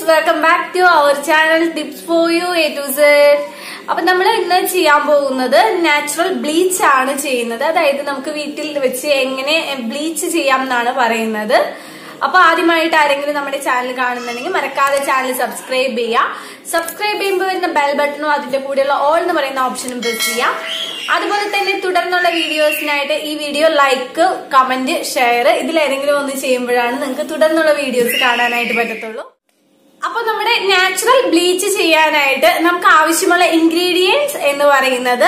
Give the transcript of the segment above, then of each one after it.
friends welcome back to our channel tips for you A to Z അപ്പൊ നമ്മൾ ഇന്ന് ചെയ്യാൻ പോകുന്നത് നാച്ചുറൽ ബ്ലീച്ച് ആണ് ചെയ്യുന്നത് അതായത് നമുക്ക് വീട്ടിൽ വെച്ച് എങ്ങനെ ബ്ലീച്ച് ചെയ്യാം എന്നാണ് പറയുന്നത് അപ്പൊ ആദ്യമായിട്ട് ആരെങ്കിലും നമ്മുടെ ചാനൽ കാണുന്നുണ്ടെങ്കിൽ മറക്കാതെ ചാനൽ സബ്സ്ക്രൈബ് ചെയ്യുക സബ്സ്ക്രൈബ് ചെയ്യുമ്പോൾ വരുന്ന ബെൽ ബട്ടണും അതിന്റെ കൂടെയുള്ള ഓൾ എന്ന് പറയുന്ന ഓപ്ഷനും പ്രസ് ചെയ്യാം അതുപോലെ തന്നെ തുടർന്നുള്ള വീഡിയോസിനായിട്ട് ഈ വീഡിയോ ലൈക്ക് കമന്റ് ഷെയർ ഇതിലേതെങ്കിലും ഒന്ന് ചെയ്യുമ്പോഴാണ് നിങ്ങൾക്ക് തുടർന്നുള്ള വീഡിയോസ് കാണാനായിട്ട് പറ്റത്തുള്ളൂ അപ്പൊ നമ്മുടെ നാച്ചുറൽ ബ്ലീച്ച് ചെയ്യാനായിട്ട് നമുക്ക് ആവശ്യമുള്ള ഇൻഗ്രീഡിയൻസ് എന്ന് പറയുന്നത്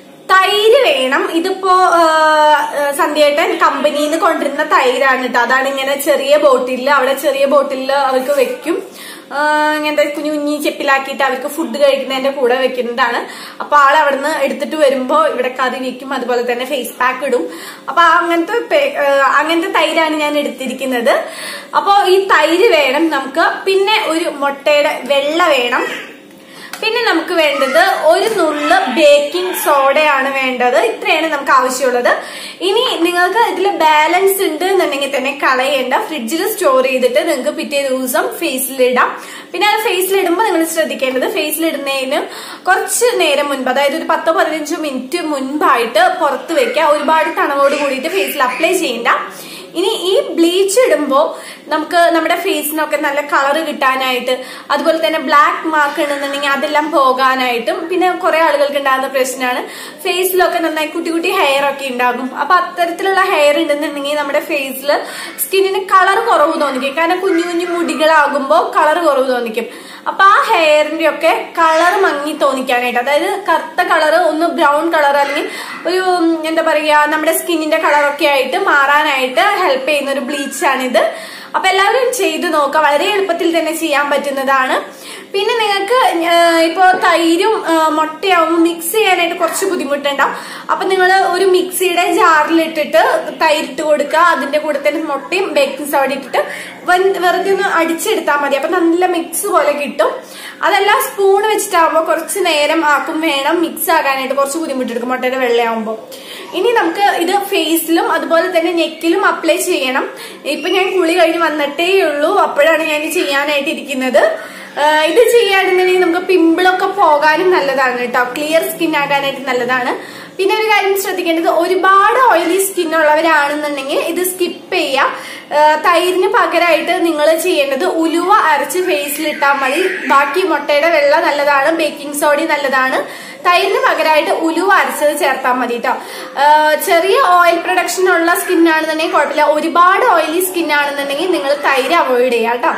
തൈര് വേണം ഇതിപ്പോ ആ, സന്ധ്യേട്ടൻ കമ്പനിയിൽ നിന്ന് കൊണ്ടിരുന്ന തൈരാണ് കേട്ടോ അതാണ് ഇങ്ങനെ ചെറിയ ബോട്ടിലിൽ അവിടെ ചെറിയ ബോട്ടിലിൽ അവർക്ക് വെക്കും ആ, ഇങ്ങനത്തെ കുഞ്ഞു കുഞ്ഞി ചെപ്പിലാക്കിയിട്ട് അവർക്ക് ഫുഡ് കഴിക്കുന്നതിന്റെ കൂടെ വെക്കുന്നതാണ് അപ്പൊ ആൾ അവിടുന്ന് എടുത്തിട്ട് വരുമ്പോ ഇവിടെ കറി വെക്കും അതുപോലെ തന്നെ ഫേസ് പാക്ക് ഇടും അപ്പൊ അങ്ങനത്തെ പേ- ആ, അങ്ങനത്തെ തൈരാണ് ഞാൻ എടുത്തിരിക്കുന്നത് അപ്പൊ ഈ തൈര് വേണം നമുക്ക് പിന്നെ ഒരു മുട്ടയുടെ വെള്ള വേണം പിന്നെ നമുക്ക് വേണ്ടത് ഒരു നുള്ള് ബേക്കിംഗ് സോഡയാണ് വേണ്ടത് ഇത്രയാണ് നമുക്ക് ആവശ്യമുള്ളത് ഇനി നിങ്ങൾക്ക് ഇതിൽ ബാലൻസ് ഉണ്ട് എന്നുണ്ടെങ്കിൽ തന്നെ കളയേണ്ട ഫ്രിഡ്ജിൽ സ്റ്റോർ ചെയ്തിട്ട് നിങ്ങൾക്ക് പിറ്റേ ദിവസം ഫേസിലിടാം പിന്നെ അത് ഫേസിലിടുമ്പോൾ നിങ്ങൾ ശ്രദ്ധിക്കേണ്ടത് ഫേസിലിടുന്നതിന് കുറച്ച് നേരം മുൻപ് അതായത് ഒരു പത്തോ പതിനഞ്ചോ മിനിറ്റ് മുൻപായിട്ട് പുറത്ത് വെക്കുക ഒരുപാട് തണവോട് കൂടിയിട്ട് ഫേസിൽ അപ്ലൈ ചെയ്യണ്ട ഇനി ഈ ബ്ലീച്ച് ഇടുമ്പോൾ നമുക്ക് നമ്മുടെ ഫേസിനൊക്കെ നല്ല കളർ കിട്ടാനായിട്ട് അതുപോലെ തന്നെ ബ്ലാക്ക് മാർക്ക് ഉണ്ടെന്നുണ്ടെങ്കിൽ അതെല്ലാം പോകാനായിട്ടും പിന്നെ കുറെ ആളുകൾക്ക് ഉണ്ടാകുന്ന പ്രശ്നമാണ് ഫേസിലൊക്കെ നന്നായി കുട്ടി കുട്ടി ഹെയർ ഒക്കെ ഉണ്ടാകും അപ്പൊ അത്തരത്തിലുള്ള ഹെയർ ഉണ്ടെന്നുണ്ടെങ്കിൽ നമ്മുടെ ഫേസിൽ സ്കിന്നിന് കളർ കുറവ് തോന്നിക്കും കാരണം കുഞ്ഞു കുഞ്ഞു മുടികളാകുമ്പോൾ കളർ കുറവ് തോന്നിക്കും അപ്പൊ ആ ഹെയറിന്റെ ഒക്കെ കളർ മങ്ങി തോന്നിക്കാനായിട്ട് അതായത് കറുത്ത കളർ ഒന്ന് ബ്രൗൺ കളർ അല്ലെങ്കിൽ ഒരു ഉം, എന്താ പറയാ നമ്മുടെ സ്കിന്നിന്റെ കളറൊക്കെ ആയിട്ട് മാറാനായിട്ട് ഹെൽപ്പ് ചെയ്യുന്ന ഒരു ബ്ലീച്ചാണിത് അപ്പൊ എല്ലാവരും ചെയ്ത് നോക്കുക വളരെ എളുപ്പത്തിൽ തന്നെ ചെയ്യാൻ പറ്റുന്നതാണ് പിന്നെ നിങ്ങൾക്ക് ഇപ്പോ തൈരും ആ, മുട്ടയാവും മിക്സ് ചെയ്യാനായിട്ട് കുറച്ച് ബുദ്ധിമുട്ടുണ്ടാവും അപ്പൊ നിങ്ങൾ ഒരു മിക്സിയുടെ ജാറിലിട്ടിട്ട് തൈരിട്ട് കൊടുക്കുക അതിന്റെ കൂടെ തന്നെ മുട്ടയും ബേക്കിംഗ് സോഡ ഇട്ടിട്ട് വെ- വെറുതെ ഒന്ന് അടിച്ചെടുത്താൽ മതി അപ്പൊ നല്ല മിക്സ് പോലെ കിട്ടും അതല്ല സ്പൂൺ വെച്ചിട്ടാകുമ്പോൾ കുറച്ച് നേരം ആക്കും വേണം മിക്സ് ആകാനായിട്ട് കുറച്ച് ബുദ്ധിമുട്ടെടുക്കും മുട്ടയുടെ വെള്ളയാകുമ്പോൾ ഇനി നമുക്ക് ഇത് ഫേസിലും അതുപോലെ തന്നെ നെക്കിലും അപ്ലൈ ചെയ്യണം ഇപ്പൊ ഞാൻ കുളി കഴിഞ്ഞ് വന്നിട്ടേ ഉള്ളൂ അപ്പോഴാണ് ഞാൻ ഇത് ചെയ്യാനായിട്ട് ഇരിക്കുന്നത് ആഹ് ഇത് ചെയ്യാണെന്നുണ്ടെങ്കിൽ നമുക്ക് പിമ്പിളൊക്കെ പോകാനും നല്ലതാണ് കേട്ടോ ക്ലിയർ സ്കിൻ ആകാനായിട്ട് നല്ലതാണ് പിന്നെ ഒരു കാര്യം ശ്രദ്ധിക്കേണ്ടത് ഒരുപാട് ഓയിലി സ്കിൻ ഉള്ളവരാണെന്നുണ്ടെങ്കിൽ ഇത് സ്കിപ്പ് ചെയ്യുക ആഹ് തൈരിന് പകരമായിട്ട് നിങ്ങൾ ചെയ്യേണ്ടത് ഉലുവ അരച്ച് ഫേസിൽ ഇട്ടാൽ മതി ബാക്കി മുട്ടയുടെ വെള്ള നല്ലതാണ് ബേക്കിംഗ് സോഡി നല്ലതാണ് തൈരിന് പകരമായിട്ട് ഉലുവ അരച്ചത് ചേർത്താൽ മതി കേട്ടോ ചെറിയ ഓയിൽ പ്രൊഡക്ഷൻ ഉള്ള സ്കിൻ ആണെന്നുണ്ടെങ്കിൽ കുഴപ്പമില്ല ഒരുപാട് ഓയിലി സ്കിൻ ആണെന്നുണ്ടെങ്കിൽ നിങ്ങൾ തൈര് അവോയ്ഡ് ചെയ്യാം കേട്ടോ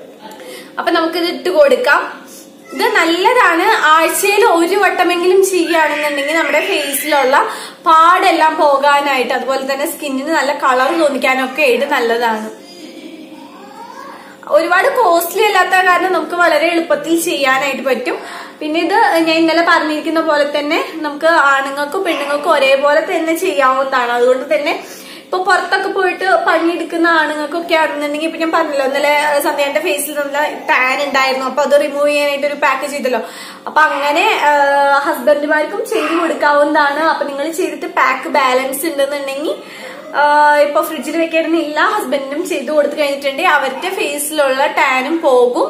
അപ്പൊ നമുക്കിത് ഇട്ട് കൊടുക്കാം ഇത് നല്ലതാണ് ആഴ്ചയിൽ ഒരു വട്ടമെങ്കിലും ചെയ്യുകയാണെന്നുണ്ടെങ്കിൽ നമ്മുടെ ഫേസിലുള്ള പാടെല്ലാം പോകാനായിട്ട് അതുപോലെ തന്നെ സ്കിന്നിന് നല്ല കളർ തോന്നിക്കാനൊക്കെ ഇത് നല്ലതാണ് ഒരുപാട് കോസ്റ്റ്ലി അല്ലാത്ത കാരണം നമുക്ക് വളരെ എളുപ്പത്തിൽ ചെയ്യാനായിട്ട് പറ്റും പിന്നെ ഇത് ഞാൻ ഇന്നലെ പറഞ്ഞിരിക്കുന്ന പോലെ തന്നെ നമുക്ക് ആണുങ്ങൾക്കും പെണ്ണുങ്ങൾക്കും ഒരേപോലെ തന്നെ ചെയ്യാവുന്നതാണ് അതുകൊണ്ട് തന്നെ ഇപ്പൊ പുറത്തൊക്കെ പോയിട്ട് പണിയെടുക്കുന്ന ആണുങ്ങൾക്കൊക്കെ ആണെന്നുണ്ടെങ്കിൽ ഇപ്പൊ ഞാൻ പറഞ്ഞല്ലോ ഇന്നലെ സന്ധ്യാന്റെ ഫേസിൽ നല്ല ടാൻ ഉണ്ടായിരുന്നു അപ്പൊ അത് റിമൂവ് ചെയ്യാനായിട്ട് ഒരു പാക്ക് ചെയ്തല്ലോ അപ്പൊ അങ്ങനെ ഹസ്ബൻഡുമാർക്കും ചെയ്ത് കൊടുക്കാവുന്നതാണ് അപ്പൊ നിങ്ങൾ ചെയ്തിട്ട് പാക്ക് ബാലൻസ് ഉണ്ടെന്നുണ്ടെങ്കിൽ ആഹ് ഇപ്പൊ ഫ്രിഡ്ജിൽ വെക്കണമെന്നില്ല ഹസ്ബൻഡിനും ചെയ്തു കൊടുത്തു കഴിഞ്ഞിട്ടുണ്ടെങ്കിൽ അവരുടെ ഫേസിലുള്ള ടാനും പോകും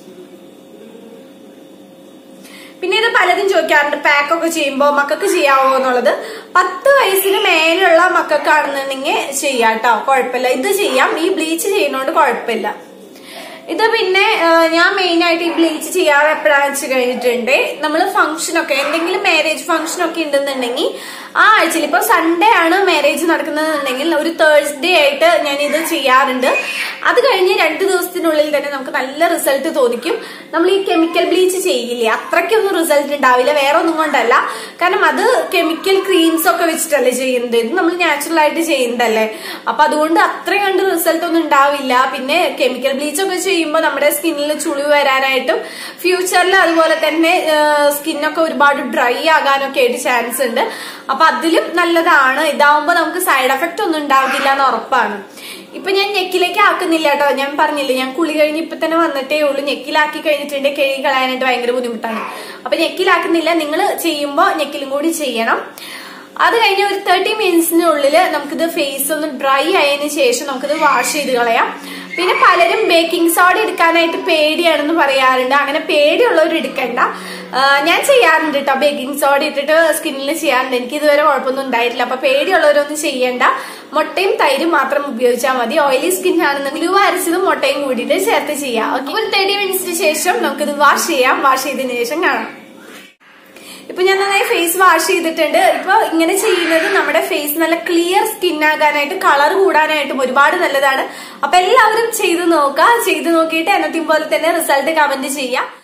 പിന്നെ ഇത് പലരും ചോദിക്കാറുണ്ട് പാക്ക് ഒക്കെ ചെയ്യുമ്പോൾ മക്കൾക്ക് ചെയ്യാവോ എന്നുള്ളത് പത്ത് വയസ്സിന് മേലുള്ള മക്കൾക്കാണെന്നുണ്ടെങ്കിൽ ചെയ്യാം കേട്ടോ കുഴപ്പമില്ല ഇത് ചെയ്യാം ഈ ബ്ലീച്ച് ചെയ്യുന്നതുകൊണ്ട് കുഴപ്പമില്ല ഇത് പിന്നെ ആ, ഞാൻ മെയിൻ ആയിട്ട് ഈ ബ്ലീച്ച് ചെയ്യാറ് എപ്പോഴാണെന്ന് വെച്ച് കഴിഞ്ഞിട്ടുണ്ട് നമ്മൾ ഫംഗ്ഷൻ ഒക്കെ എന്തെങ്കിലും മാരേജ് ഫംഗ്ഷൻ ഒക്കെ ഉണ്ടെന്നുണ്ടെങ്കിൽ ആ ആഴ്ചയിൽ ഇപ്പൊ സൺഡേ ആണ് മാരേജ് നടക്കുന്നതെന്നുണ്ടെങ്കിൽ ഒരു തേഴ്സ്ഡേ ആയിട്ട് ഞാൻ ഇത് ചെയ്യാറുണ്ട് അത് കഴിഞ്ഞ് രണ്ട് ദിവസത്തിനുള്ളിൽ തന്നെ നമുക്ക് നല്ല റിസൾട്ട് തോന്നിക്കും നമ്മൾ ഈ കെമിക്കൽ ബ്ലീച്ച് ചെയ്യില്ലേ അത്രയ്ക്കൊന്നും റിസൾട്ട് ഉണ്ടാവില്ല വേറെ ഒന്നും കൊണ്ടല്ല കാരണം അത് കെമിക്കൽ ക്രീംസ് ഒക്കെ വെച്ചിട്ടല്ലേ ചെയ്യുന്നത് ഇത് നമ്മൾ നാച്ചുറൽ ആയിട്ട് ചെയ്യുന്നതല്ലേ അപ്പൊ അതുകൊണ്ട് അത്രയും കണ്ട് റിസൾട്ട് ഒന്നും ഉണ്ടാവില്ല പിന്നെ കെമിക്കൽ ബ്ലീച്ച് ഒക്കെ ചെയ്യുമ്പോൾ നമ്മുടെ സ്കിന്നിൽ ചുളിവ് വരാനായിട്ടും ഫ്യൂച്ചറിൽ അതുപോലെ തന്നെ സ്കിന്നൊക്കെ ഒരുപാട് ഡ്രൈ ആകാനൊക്കെ ആയിട്ട് ചാൻസ് ഉണ്ട് അപ്പൊ അതിലും നല്ലതാണ് ഇതാവുമ്പോ നമുക്ക് സൈഡ് എഫക്റ്റ് ഒന്നും ഉണ്ടാവില്ല എന്ന് ഉറപ്പാണ് ഇപ്പൊ ഞാൻ നെക്കിലേക്ക് ആക്കുന്നില്ല കേട്ടോ ഞാൻ പറഞ്ഞില്ലേ ഞാൻ കുളി കഴിഞ്ഞ് ഇപ്പൊ തന്നെ വന്നിട്ടേ ഉള്ളൂ നെക്കിലാക്കി കഴിഞ്ഞിട്ടുണ്ടെങ്കിൽ കഴുകി കളയാനായിട്ട് ഭയങ്കര ബുദ്ധിമുട്ടാണ് അപ്പൊ നെക്കിലാക്കുന്നില്ല നിങ്ങൾ ചെയ്യുമ്പോ നെക്കിലും കൂടി ചെയ്യണം അത് കഴിഞ്ഞ് ഒരു തേർട്ടി മിനിറ്റ്സിനുള്ളിൽ നമുക്കിത് ഫേസ് ഒന്ന് ഡ്രൈ ആയതിനു ശേഷം നമുക്കിത് വാഷ് ചെയ്ത് കളയാം പിന്നെ പലരും ബേക്കിംഗ് സോഡ എടുക്കാനായിട്ട് പേടിയാണെന്ന് പറയാറുണ്ട് അങ്ങനെ പേടിയുള്ളവർ എടുക്കണ്ട ആ, ഞാൻ ചെയ്യാറുണ്ട് കേട്ടോ ബേക്കിംഗ് സോഡ ഇട്ടിട്ട് സ്കിന്നിൽ ചെയ്യാറുണ്ട് എനിക്ക് ഇതുവരെ കുഴപ്പമൊന്നും ഉണ്ടായിട്ടില്ല അപ്പൊ പേടിയുള്ളവരൊന്നും ചെയ്യണ്ട മുട്ടയും തൈരും മാത്രം ഉപയോഗിച്ചാൽ മതി ഓയിലി സ്കിൻ ആണെന്നെങ്കിൽ ഉവ അരച്ചതും മുട്ടയും കൂടിയിട്ട് ചേർത്ത് ചെയ്യാം ഓക്കെ ഒരു തേർട്ടി മിനിറ്റ്സിന് ശേഷം നമുക്കിത് വാഷ് ചെയ്യാം വാഷ് ചെയ്തതിനു ശേഷം കാണാം ഇപ്പൊ ഞാൻ നന്നായി ഫേസ് വാഷ് ചെയ്തിട്ടുണ്ട് ഇപ്പൊ ഇങ്ങനെ ചെയ്യുന്നത് നമ്മുടെ ഫേസ് നല്ല ക്ലിയർ സ്കിൻ ആകാനായിട്ട് കളർ കൂടാനായിട്ടും ഒരുപാട് നല്ലതാണ് അപ്പൊ എല്ലാവരും ചെയ്ത് നോക്കുക ചെയ്ത് നോക്കിയിട്ട് എന്നത്തെയും പോലെ തന്നെ റിസൾട്ട് കമന്റ് ചെയ്യാം